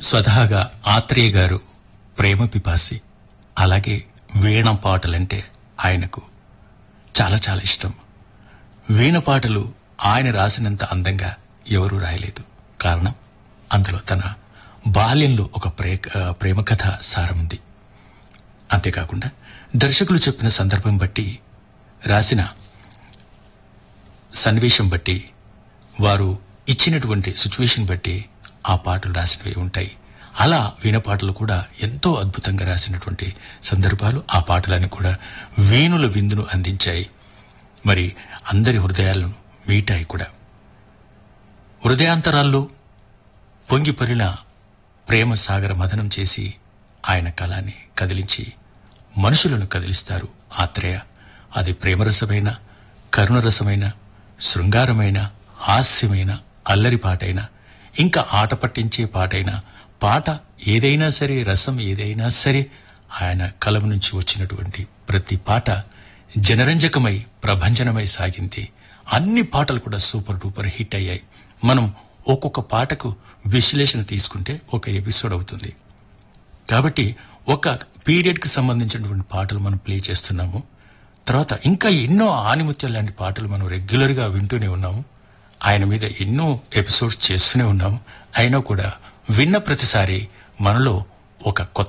స్వతహాగా ఆత్రేయ గారు ప్రేమ పిపాసి అలాగే వీణ పాటలంటే ఆయనకు చాలా చాలా ఇష్టం వీణ పాటలు ఆయన రాసినంత అందంగా ఎవరూ రాయలేదు కారణం అందులో తన బాల్యంలో ఒక ప్రే ప్రేమ కథ సారం ఉంది అంతేకాకుండా దర్శకులు చెప్పిన సందర్భం బట్టి రాసిన సన్నివేశం బట్టి వారు ఇచ్చినటువంటి సిచ్యువేషన్ బట్టి ఆ పాటలు రాసినవి ఉంటాయి అలా వీణ పాటలు కూడా ఎంతో అద్భుతంగా రాసినటువంటి సందర్భాలు ఆ పాటలని కూడా వేణుల విందును అందించాయి మరి అందరి హృదయాలను మీటాయి కూడా హృదయాంతరాల్లో పొంగిపొరిన ప్రేమ సాగర మదనం చేసి ఆయన కళాన్ని కదిలించి మనుషులను కదిలిస్తారు ఆత్రేయ అది ప్రేమరసమైన కరుణరసమైన శృంగారమైన హాస్యమైన అల్లరి పాటైనా ఇంకా ఆట పట్టించే పాటైనా పాట ఏదైనా సరే రసం ఏదైనా సరే ఆయన కలం నుంచి వచ్చినటువంటి ప్రతి పాట జనరంజకమై ప్రభంజనమై సాగింది అన్ని పాటలు కూడా సూపర్ డూపర్ హిట్ అయ్యాయి మనం ఒక్కొక్క పాటకు విశ్లేషణ తీసుకుంటే ఒక ఎపిసోడ్ అవుతుంది కాబట్టి ఒక పీరియడ్ కి సంబంధించినటువంటి పాటలు మనం ప్లే చేస్తున్నాము తర్వాత ఇంకా ఎన్నో ఆనిముత్యాలు లాంటి పాటలు మనం రెగ్యులర్ గా వింటూనే ఉన్నాము ఆయన మీద ఎన్నో ఎపిసోడ్స్ చేస్తూనే ఉన్నాము అయినా కూడా విన్న ప్రతిసారి మనలో ఒక కొత్త